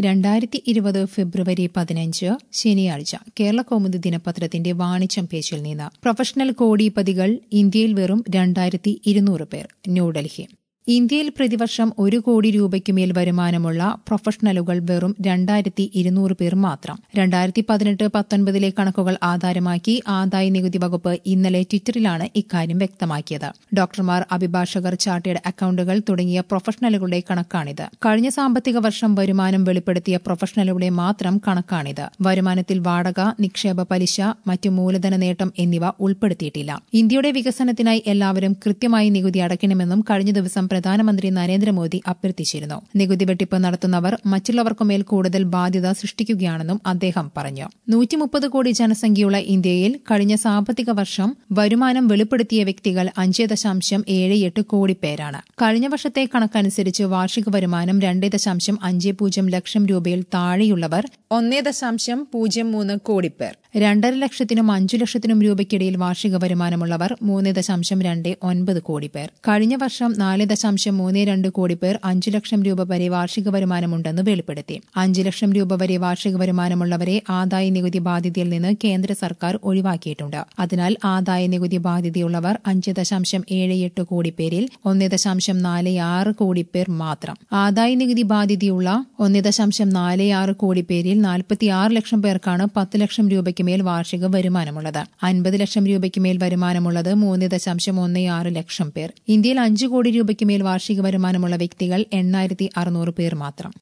രണ്ടായിരത്തി ഇരുപത് ഫെബ്രുവരി പതിനഞ്ച് ശനിയാഴ്ച കേരള കൗമുദി ദിനപത്രത്തിന്റെ വാണിജ്യം പേജിൽ നിന്ന് പ്രൊഫഷണൽ കോടിപതികൾ ഇന്ത്യയിൽ വെറും രണ്ടായിരത്തി ഇരുന്നൂറ് പേർ ന്യൂഡൽഹി ഇന്ത്യയിൽ പ്രതിവർഷം ഒരു കോടി രൂപയ്ക്കുമേൽ വരുമാനമുള്ള പ്രൊഫഷണലുകൾ വെറും രണ്ടായിരത്തി ഇരുന്നൂറ് പേർ മാത്രം രണ്ടായിരത്തി പതിനെട്ട് പത്തൊൻപതിലെ കണക്കുകൾ ആധാരമാക്കി ആദായ നികുതി വകുപ്പ് ഇന്നലെ ട്വിറ്ററിലാണ് ഇക്കാര്യം വ്യക്തമാക്കിയത് ഡോക്ടർമാർ അഭിഭാഷകർ ചാർട്ടേഡ് അക്കൌണ്ടുകൾ തുടങ്ങിയ പ്രൊഫഷണലുകളുടെ കണക്കാണിത് കഴിഞ്ഞ സാമ്പത്തിക വർഷം വരുമാനം വെളിപ്പെടുത്തിയ പ്രൊഫഷണലുകളുടെ മാത്രം കണക്കാണിത് വരുമാനത്തിൽ വാടക നിക്ഷേപ പലിശ മറ്റു മൂലധന നേട്ടം എന്നിവ ഉൾപ്പെടുത്തിയിട്ടില്ല ഇന്ത്യയുടെ വികസനത്തിനായി എല്ലാവരും കൃത്യമായി നികുതി അടയ്ക്കണമെന്നും കഴിഞ്ഞ ദിവസം പ്രധാനമന്ത്രി നരേന്ദ്രമോദി അഭ്യർത്ഥിച്ചിരുന്നു നികുതി വെട്ടിപ്പ് നടത്തുന്നവർ മറ്റുള്ളവർക്കുമേൽ കൂടുതൽ ബാധ്യത സൃഷ്ടിക്കുകയാണെന്നും അദ്ദേഹം പറഞ്ഞു നൂറ്റിമുപ്പത് കോടി ജനസംഖ്യയുള്ള ഇന്ത്യയിൽ കഴിഞ്ഞ സാമ്പത്തിക വർഷം വരുമാനം വെളിപ്പെടുത്തിയ വ്യക്തികൾ അഞ്ച് ദശാംശം ഏഴ് എട്ട് കോടി പേരാണ് കഴിഞ്ഞ വർഷത്തെ കണക്കനുസരിച്ച് വാർഷിക വരുമാനം രണ്ട് ദശാംശം അഞ്ച് പൂജ്യം ലക്ഷം രൂപയിൽ താഴെയുള്ളവർ ഒന്നേ ദശാംശം പൂജ്യം മൂന്ന് കോടി പേർ രണ്ടര ലക്ഷത്തിനും അഞ്ചു ലക്ഷത്തിനും രൂപയ്ക്കിടയിൽ വാർഷിക വരുമാനമുള്ളവർ മൂന്ന് ദശാംശം രണ്ട് ഒൻപത് കോടി പേർ കഴിഞ്ഞ വർഷം നാല് ദശാംശം മൂന്ന് രണ്ട് കോടി പേർ അഞ്ചു ലക്ഷം രൂപ വരെ വാർഷിക വരുമാനമുണ്ടെന്ന് വെളിപ്പെടുത്തി അഞ്ചു ലക്ഷം രൂപ വരെ വാർഷിക വരുമാനമുള്ളവരെ ആദായ നികുതി ബാധ്യതയിൽ നിന്ന് കേന്ദ്ര സർക്കാർ ഒഴിവാക്കിയിട്ടുണ്ട് അതിനാൽ ആദായ നികുതി ബാധ്യതയുള്ളവർ അഞ്ച് ദശാംശം ഏഴ് എട്ട് കോടി പേരിൽ ഒന്ന് ദശാംശം നാല് ആറ് കോടി പേർ മാത്രം ആദായ നികുതി ബാധ്യതയുള്ള ഒന്ന് ദശാംശം നാല് ആറ് കോടി പേരിൽ നാൽപ്പത്തിയാറ് ലക്ഷം പേർക്കാണ് പത്ത് ലക്ഷം രൂപയ്ക്ക് മേൽ വാർഷിക വരുമാനമുള്ളത് അൻപത് ലക്ഷം രൂപയ്ക്ക് മേൽ വരുമാനമുള്ളത് മൂന്ന് ദശാംശം ഒന്ന് ആറ് ലക്ഷം പേർ ഇന്ത്യയിൽ അഞ്ചു കോടി രൂപയ്ക്ക് മേൽ വാർഷിക വരുമാനമുള്ള വ്യക്തികൾ എണ്ണായിരത്തി അറുന്നൂറ് പേർ മാത്രം